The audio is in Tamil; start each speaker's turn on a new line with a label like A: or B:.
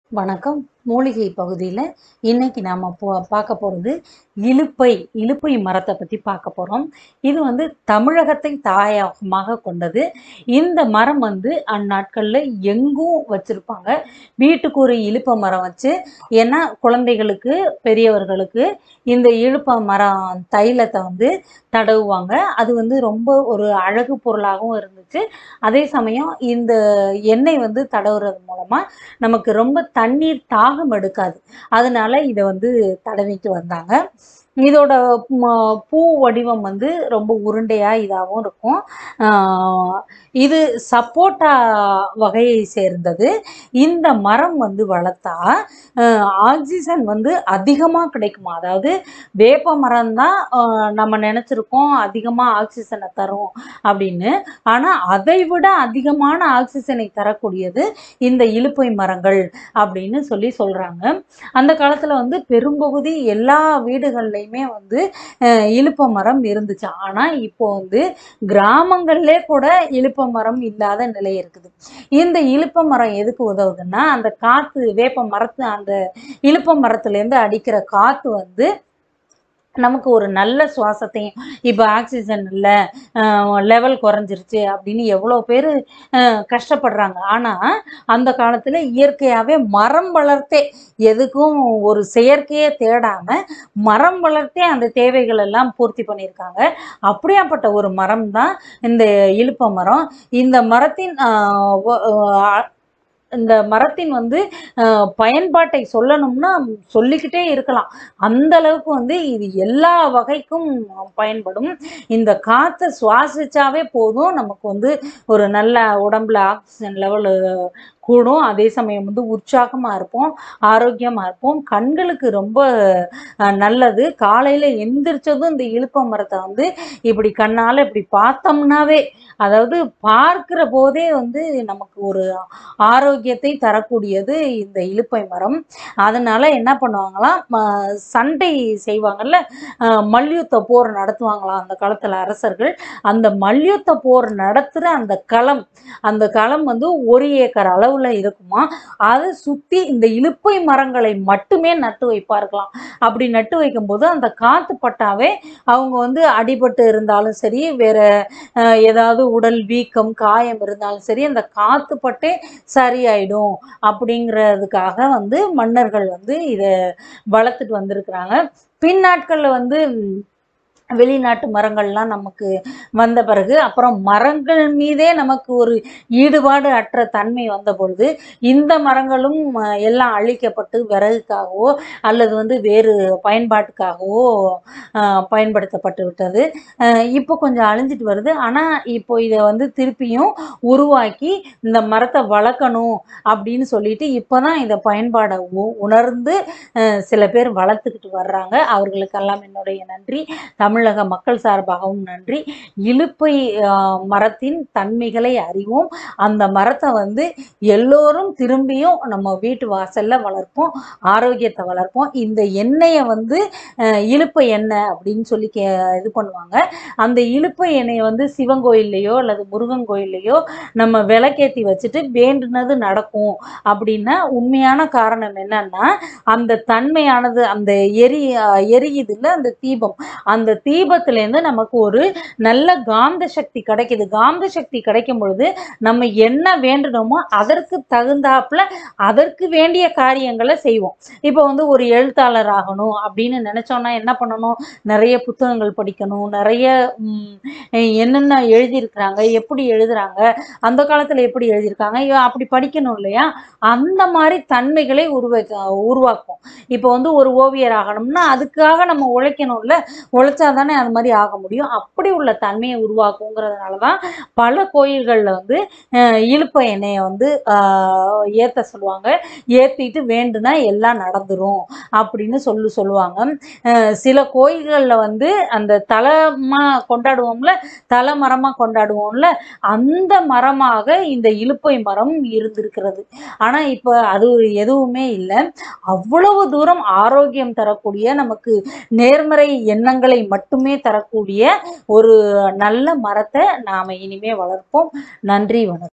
A: வணக்கம் மூலிகை பகுதியில் இன்னைக்கு நாம் போ பார்க்க போகிறது இலுப்பை இலுப்பை மரத்தை பற்றி பார்க்க போகிறோம் இது வந்து தமிழகத்தை தாயகமாக கொண்டது இந்த மரம் வந்து அந்நாட்களில் எங்கும் வச்சுருப்பாங்க வீட்டுக்கு ஒரு இலுப்பை மரம் வச்சு ஏன்னா குழந்தைகளுக்கு பெரியவர்களுக்கு இந்த இலுப்பை மரம் தைலத்தை வந்து தடவுவாங்க அது வந்து ரொம்ப ஒரு அழகு பொருளாகவும் இருந்துச்சு அதே சமயம் இந்த எண்ணெய் வந்து தடவுறது மூலமாக நமக்கு ரொம்ப தண்ணீர் தாகம் எடுக்காது அதனால இதை வந்து தடவிட்டு வந்தாங்க இதோட ம- பூ வடிவம் வந்து ரொம்ப உருண்டையா இதாகவும் இருக்கும் ஆஹ் இது சப்போட்டா வகையை சேர்ந்தது இந்த மரம் வந்து வளர்த்தா ஆஹ் ஆக்சிஜன் வந்து அதிகமாக கிடைக்குமா அதாவது வேப்ப மரம் தான் நம்ம நினச்சிருக்கோம் அதிகமாக ஆக்சிஜனை தரும் அப்படின்னு ஆனால் அதை விட அதிகமான ஆக்சிஜனை தரக்கூடியது இந்த இலுப்பை மரங்கள் அப்படின்னு சொல்லி சொல்கிறாங்க அந்த காலத்தில் வந்து பெரும்பகுதி எல்லா வீடுகள்லையுமே வந்து அஹ், இலுப்பை மரம் இருந்துச்சு ஆனால் இப்போ வந்து கிராமங்கள்லே கூட இலுப்பை மரம் இல்லாத நிலை இருக்குது இந்த இலுப்பை மரம் எதுக்கு உதவுதுன்னா அந்த காற்று வேப்ப மரத்து அந்த இலுப்பை மரத்துலேருந்து அடிக்கிற காற்று வந்து நமக்கு ஒரு நல்ல சுவாசத்தையும் இப்போ ஆக்சிஜன் இல்லை லெவல் குறைஞ்சிருச்சு அப்படின்னு எவ்வளோ பேர் கஷ்டப்படுறாங்க ஆனால் அந்த காலத்தில் இயற்கையாகவே மரம் வளர்த்தே எதுக்கும் ஒரு செயற்கையே தேடாமல் மரம் வளர்த்தே அந்த தேவைகள் எல்லாம் பூர்த்தி பண்ணியிருக்காங்க அப்படியாப்பட்ட ஒரு மரம் தான் இந்த இலுப்ப மரம் இந்த மரத்தின் ஆஹ், வ- ஆஹ், இந்த மரத்தின் வந்து ஆஹ், பயன்பாட்டை சொல்லணும்னா சொல்லிக்கிட்டே இருக்கலாம் அந்த அளவுக்கு வந்து இது எல்லா வகைக்கும் பயன்படும் இந்த காற்றை சுவாசிச்சாவே போதும் நமக்கு வந்து ஒரு நல்ல உடம்புல ஆக்சிஜன் லெவல் கூடும் அதே சமயம் வந்து உற்சாகமாக இருப்போம் ஆரோக்கியமாக இருப்போம் கண்களுக்கு ரொம்ப அஹ், நல்லது காலையில் எந்திரிச்சதும் இந்த இலுப்ப மரத்தை வந்து இப்படி கண்ணால் இப்படி பார்த்தோம்னாவே அதாவது பார்க்கிற போதே வந்து நமக்கு ஒரு ஆரோக்கியத்தை தரக்கூடியது இந்த இலுப்பை மரம் அதனால என்ன பண்ணுவாங்களாம் ம- சண்டை செய்வாங்கல்ல அஹ், மல்யுத்த போர் நடத்துவாங்களாம் அந்த காலத்தில் அரசர்கள் அந்த மல்யுத்த போர் நடத்துகிற அந்த களம் அந்த களம் வந்து ஒரு ஏக்கர் அளவில் இருக்குமா அதை சுற்றி இந்த இலுப்பை மரங்களை மட்டுமே நட்டு வைப்பார்களாம் அப்படி நட்டு வைக்கும்போது அந்த காற்று பட்டாவே அவங்க வந்து அடிபட்டு இருந்தாலும் சரி வேற அஹ், ஏதாவது உடல் வீக்கம் காயம் இருந்தாலும் சரி அந்த காற்று பட்டே சரியாயிடும் அப்படிங்கிறதுக்காக வந்து மன்னர்கள் வந்து இதை வளர்த்துட்டு வந்திருக்கிறாங்க பின்னாட்களில் வந்து ம், வெளிநாட்டு மரங்கள்லாம் நமக்கு வந்த பிறகு அப்புறம் மரங்கள் மீதே நமக்கு ஒரு ஈடுபாடு அற்ற தன்மை வந்த பொழுது இந்த மரங்களும் அஹ், எல்லாம் அழிக்கப்பட்டு விறகுக்காகவோ அல்லது வந்து வேறு பயன்பாட்டுக்காகவோ அஹ், பயன்படுத்தப்பட்டு விட்டது அஹ், இப்போ கொஞ்சம் அழிஞ்சிட்டு வருது ஆனால் இப்போ இதை வந்து திருப்பியும் உருவாக்கி இந்த மரத்தை வளர்க்கணும் அப்படின்னு சொல்லிட்டு இப்போ தான் இதை பயன்பாடை உ- உணர்ந்து அஹ், சில பேர் வளர்த்துக்கிட்டு வர்றாங்க அவர்களுக்கெல்லாம் என்னுடைய நன்றி தமிழக மக்கள் சார்பாகவும் நன்றி இலுப்பை அஹ், மரத்தின் தன்மைகளை அறிவோம் அந்த மரத்தை வந்து எல்லோரும் திரும்பியும் நம்ம வீட்டு வாசல்ல வளர்ப்போம் ஆரோக்கியத்தை வளர்ப்போம் இந்த எண்ணெயை வந்து அஹ், இலுப்பை எண்ணெய் அப்படின்னு சொல்லி கே இது பண்ணுவாங்க அந்த இலுப்பை எண்ணெயை வந்து சிவன் கோயில்லையோ அல்லது முருகன் கோயில்லையோ நம்ம விளக்கேத்தி வச்சுட்டு வேண்டுனது நடக்கும் அப்படின்னா உண்மையான காரணம் என்னன்னா அந்த தன்மையானது அந்த எரி அஹ், எரியுதுல்ல அந்த தீபம் அந்த தீபத்திலேருந்து நமக்கு ஒரு நல்ல காந்த சக்தி கிடைக்குது காந்த சக்தி கிடைக்கும் பொழுது நம்ம என்ன வேண்டுனோமோ அதற்கு தகுந்தாப்புல அதற்கு வேண்டிய காரியங்களை செய்வோம் இப்போ வந்து ஒரு எழுத்தாளர் ஆகணும் அப்படின்னு நினைச்சோம்னா என்ன பண்ணணும் நிறைய புத்தகங்கள் படிக்கணும் நிறைய ம், என்னென்ன எழுதியிருக்கிறாங்க எப்படி எழுதுறாங்க அந்த காலத்துல எப்படி எழுதியிருக்காங்க இவ அப்படி படிக்கணும் இல்லையா அந்த மாதிரி தன்மைகளை உருவாக்க உருவாக்கும் இப்போ வந்து ஒரு ஓவியர் ஆகணும்னா அதுக்காக நம்ம உழைக்கணும்ல உழைச்சா தானே அது மாதிரி ஆக முடியும் அப்படி உள்ள தன்மையை உருவாக்குங்கிறதுனால தான் பல கோயில்களில் வந்து அஹ், இலுப்ப எண்ணெயை வந்து ஆஹ், ஏத்த சொல்லுவாங்க ஏற்றிட்டு வேண்டுனா எல்லாம் நடந்துரும் அப்படின்னு சொல்லி சொல்லுவாங்க அஹ், சில கோயில்களில் வந்து அந்த தலமா கொண்டாடுவோம்ல தலை மரமாக கொண்டாடுவோம்ல அந்த மரமாக இந்த இலுப்பை மரம் இருந்திருக்கிறது ஆனால் இப்போ அது எதுவுமே இல்லை அவ்வளவு தூரம் ஆரோக்கியம் தரக்கூடிய நமக்கு நேர்மறை எண்ணங்களை மட்டுமே தரக்கூடிய ஒரு நல்ல மரத்தை நாம் இனிமே வளர்ப்போம் நன்றி வணக்கம்